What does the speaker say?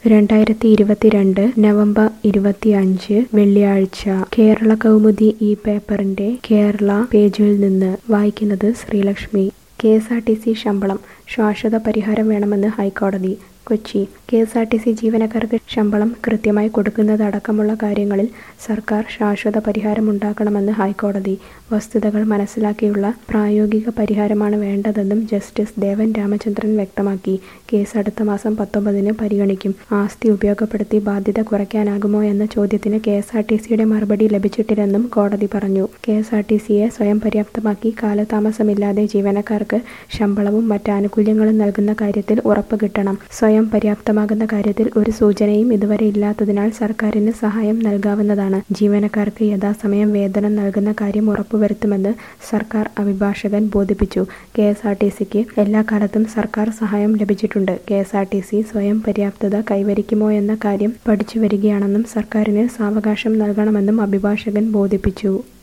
രണ്ടായിരത്തി ഇരുപത്തിരണ്ട് നവംബർ ഇരുപത്തിയഞ്ച് വെള്ളിയാഴ്ച കേരള കൗമുദി ഈ പേപ്പറിന്റെ കേരള പേജിൽ നിന്ന് വായിക്കുന്നത് Sreelakshmi K S R T C ശമ്പളം ശാശ്വത പരിഹാരം വേണമെന്ന് high court Kochi K S R T C ജീവനക്കാർക്ക് ശമ്പളം കൃത്യമായി കൊടുക്കുന്നതടക്കമുള്ള കാര്യങ്ങളിൽ സർക്കാർ ശാശ്വത പരിഹാരമുണ്ടാക്കണമെന്ന് ഹൈക്കോടതി വസ്തുതകൾ മനസ്സിലാക്കിയുള്ള പ്രായോഗിക പരിഹാരമാണ് വേണ്ടതെന്നും ജസ്റ്റിസ് ദേവൻ രാമചന്ദ്രൻ വ്യക്തമാക്കി കേസ് അടുത്ത മാസം പത്തൊമ്പതിന് പരിഗണിക്കും ആസ്തി ഉപയോഗപ്പെടുത്തി ബാധ്യത കുറയ്ക്കാനാകുമോ എന്ന ചോദ്യത്തിന് കെ എസ് ആർ ടി സിയുടെ മറുപടി ലഭിച്ചിട്ടില്ലെന്നും കോടതി പറഞ്ഞു കെ എസ് ആർ ടി സിയെ സ്വയം പര്യാപ്തമാക്കി കാലതാമസമില്ലാതെ ജീവനക്കാർക്ക് ശമ്പളവും മറ്റ് ആനുകൂല്യങ്ങളും നൽകുന്ന കാര്യത്തിൽ ഉറപ്പ് കിട്ടണം സ്വയം പര്യാപ്തമാകുന്ന കാര്യത്തിൽ ഒരു സൂചനയും ഇതുവരെ ഇല്ലാത്തതിനാൽ സർക്കാരിന് സഹായം നൽകാവുന്നതാണ് ജീവനക്കാർക്ക് യഥാസമയം വേതനം നൽകുന്ന കാര്യം ഉറപ്പുവരുത്തുമെന്ന് സർക്കാർ അഭിഭാഷകൻ ബോധിപ്പിച്ചു കെ എസ് ആർ ടി സിക്ക് എല്ലാ കാലത്തും സർക്കാർ സഹായം ലഭിച്ചിട്ടുണ്ട് K S R T C സ്വയം പര്യാപ്തത കൈവരിക്കുമോ എന്ന കാര്യം പഠിച്ചു വരികയാണെന്നും സർക്കാരിന് സാവകാശം നൽകണമെന്നും അഭിഭാഷകൻ ബോധിപ്പിച്ചു